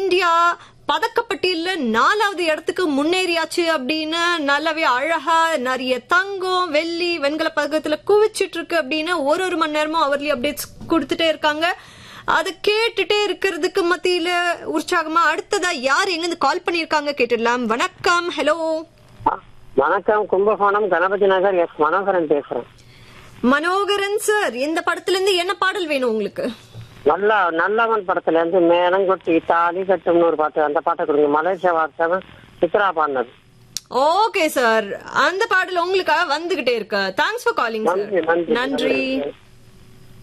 India பதக்கப்பட்டியல்ல நாலாவது இடத்துக்கு முன்னேறியாச்சு அப்படின்னு நல்லாவே அழகா நிறைய தங்கம் வெள்ளி வெண்கல பதக்கத்துல குவிச்சிட்டு இருக்கு அப்படின்னு ஒரு ஒரு மணி நேரமும் அவர்லி அப்டேட்ஸ் கொடுத்துட்டே இருக்காங்க அதை கேட்டுட்டே இருக்கிறதுக்கு மத்தியில உற்சாகமா அடுத்ததா யார் எங்க இருந்து கால் பண்ணிருக்காங்க கேட்டுடலாம் வணக்கம் ஹலோ வணக்கம் கும்பகோணம் கணபதி நகர் எஸ் மனோகரன் பேசுறேன் மனோகரன் சார் இந்த படத்துல இருந்து என்ன பாடல் வேணும் உங்களுக்கு நல்ல நல்லவன் படத்துல இருந்து மேலங்கொட்டி தாலி கட்டும்னு ஒரு பாட்டு அந்த பாட்டை கொடுங்க மலேசியா வார்த்தை சித்ரா பாடினது ஓகே சார் அந்த பாடல் உங்களுக்காக வந்துகிட்டே இருக்கு தேங்க்ஸ் ஃபார் காலிங் சார் நன்றி, நன்றி. நன்றி